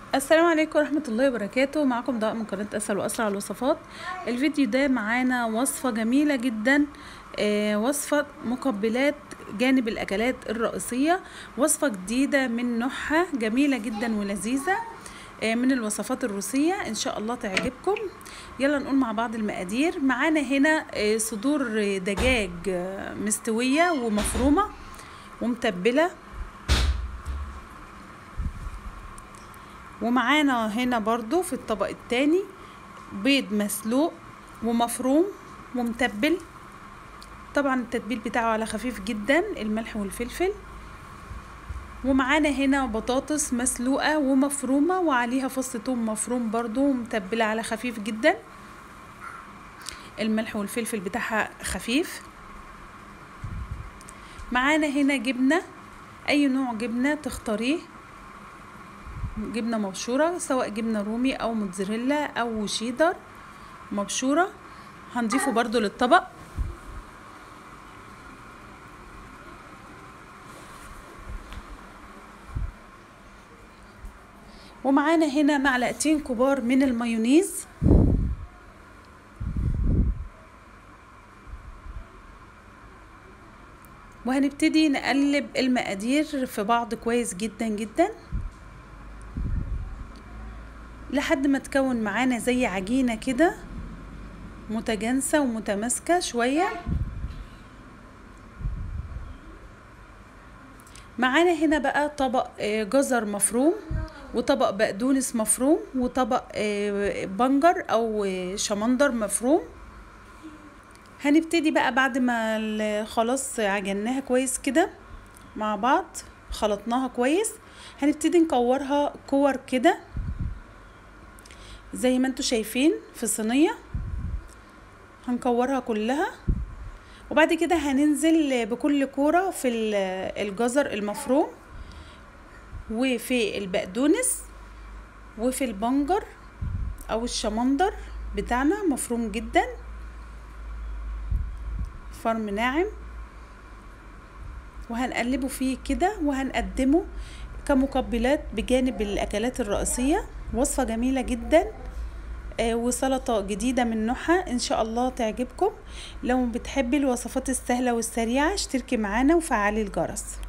السلام عليكم ورحمة الله وبركاته معكم ضاء من قناة أسهل وأسرع الوصفات الفيديو ده معانا وصفة جميلة جدا آه وصفة مقبلات جانب الأكلات الرئيسية وصفة جديدة من نوعها جميلة جدا ولذيذة آه من الوصفات الروسية إن شاء الله تعجبكم يلا نقول مع بعض المقادير معانا هنا آه صدور دجاج آه مستوية ومفرومة ومتبلة ومعانا هنا برضو في الطبق التاني بيض مسلوق ومفروم ومتبل طبعا التتبيل بتاعه على خفيف جدا الملح والفلفل ومعانا هنا بطاطس مسلوقة ومفرومة وعليها فص توم مفروم برضو ومتبلة على خفيف جدا الملح والفلفل بتاعها خفيف معانا هنا جبنة اي نوع جبنة تختاريه جبنه مبشوره سواء جبنه رومي او موتزاريلا او شيدر مبشوره هنضيفه برضو للطبق ومعانا هنا معلقتين كبار من المايونيز وهنبتدي نقلب المقادير في بعض كويس جدا جدا لحد ما تكون معانا زي عجينة كده متجانسة ومتماسكة شوية معانا هنا بقى طبق جزر مفروم وطبق بقدونس مفروم وطبق بنجر او شمندر مفروم هنبتدي بقى بعد ما خلاص عجناها كويس كده مع بعض خلطناها كويس هنبتدي نكورها كور كده زي ما انتوا شايفين في صينية هنكورها كلها وبعد كده هننزل بكل كورة في الجزر المفروم وفي البقدونس وفي البنجر او الشمندر بتاعنا مفروم جدا فرم ناعم وهنقلبه فيه كده وهنقدمه كمقبلات بجانب الاكلات الرئيسيه وصفة جميلة جدا آه وسلطة جديدة من نوعها ان شاء الله تعجبكم لو بتحبي الوصفات السهلة والسريعة اشتركي معانا وفعلي الجرس